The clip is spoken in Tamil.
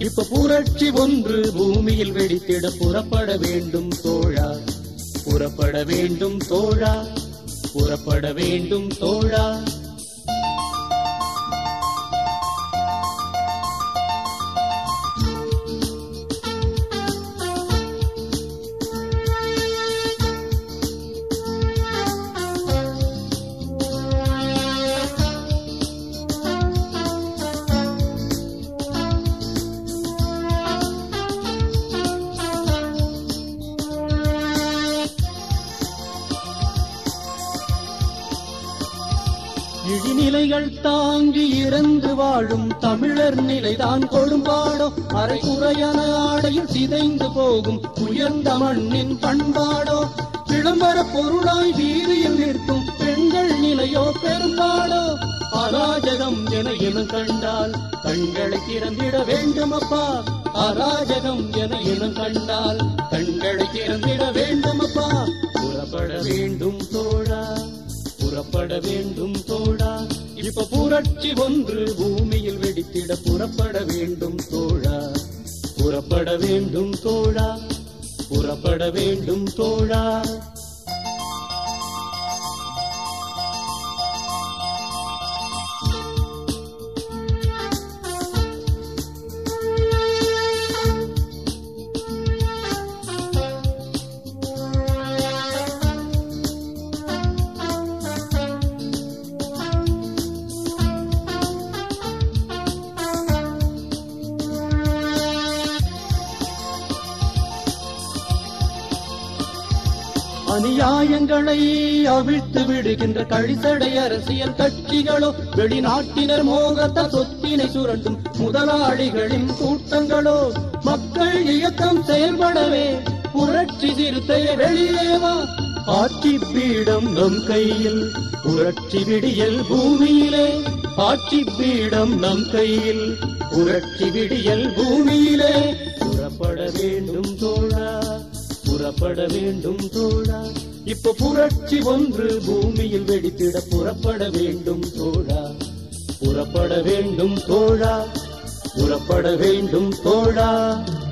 இப்ப புரட்சி ஒன்று பூமியில் வெடித்திட புறப்பட வேண்டும் தோழா புறப்பட வேண்டும் தோழா புறப்பட வேண்டும் தோழா இடிநிலைகள் தாங்கி இறந்து வாழும் தமிழர் நிலைதான் கொடும்பாடோ அரை குறையான ஆடையில் சிதைந்து போகும் உயர்ந்த மண்ணின் பண்பாடோ விளம்பர பொருளாய் வீதியில் நிற்கும் பெண்கள் நிலையோ பெரும்பாடோ அராஜகம் என இனம் கண்டால் கண்களை திறந்திட வேண்டும் அப்பா அராஜகம் என இனம் கண்டால் கண்களை திறந்திட வேண்டும் அப்பா புறப்பட வேண்டும் தோழா புறப்பட வேண்டும் தோழா இப்ப புரட்சி ஒன்று பூமியில் வெடித்திட புறப்பட வேண்டும் தோழா புறப்பட வேண்டும் தோழா புறப்பட வேண்டும் தோழா அநியாயங்களை அவிழ்த்து விடுகின்ற கழிசடை அரசியல் கட்சிகளோ வெளிநாட்டினர் மோகத்த சொத்தினை சுரண்டும் முதலாளிகளின் கூட்டங்களோ மக்கள் இயக்கம் செயல்படவே புரட்சி சிறுத்தைய வெளியேவா ஆட்சி பீடம் நம் கையில் புரட்சி விடியல் பூமியிலே ஆட்சி பீடம் நம் கையில் புரட்சி விடியல் பூமியிலே புறப்பட வேண்டும் தோழா புறப்பட வேண்டும் தோழா இப்ப புரட்சி ஒன்று பூமியில் வெடித்திட புறப்பட வேண்டும் தோழா புறப்பட வேண்டும் தோழா புறப்பட வேண்டும் தோழா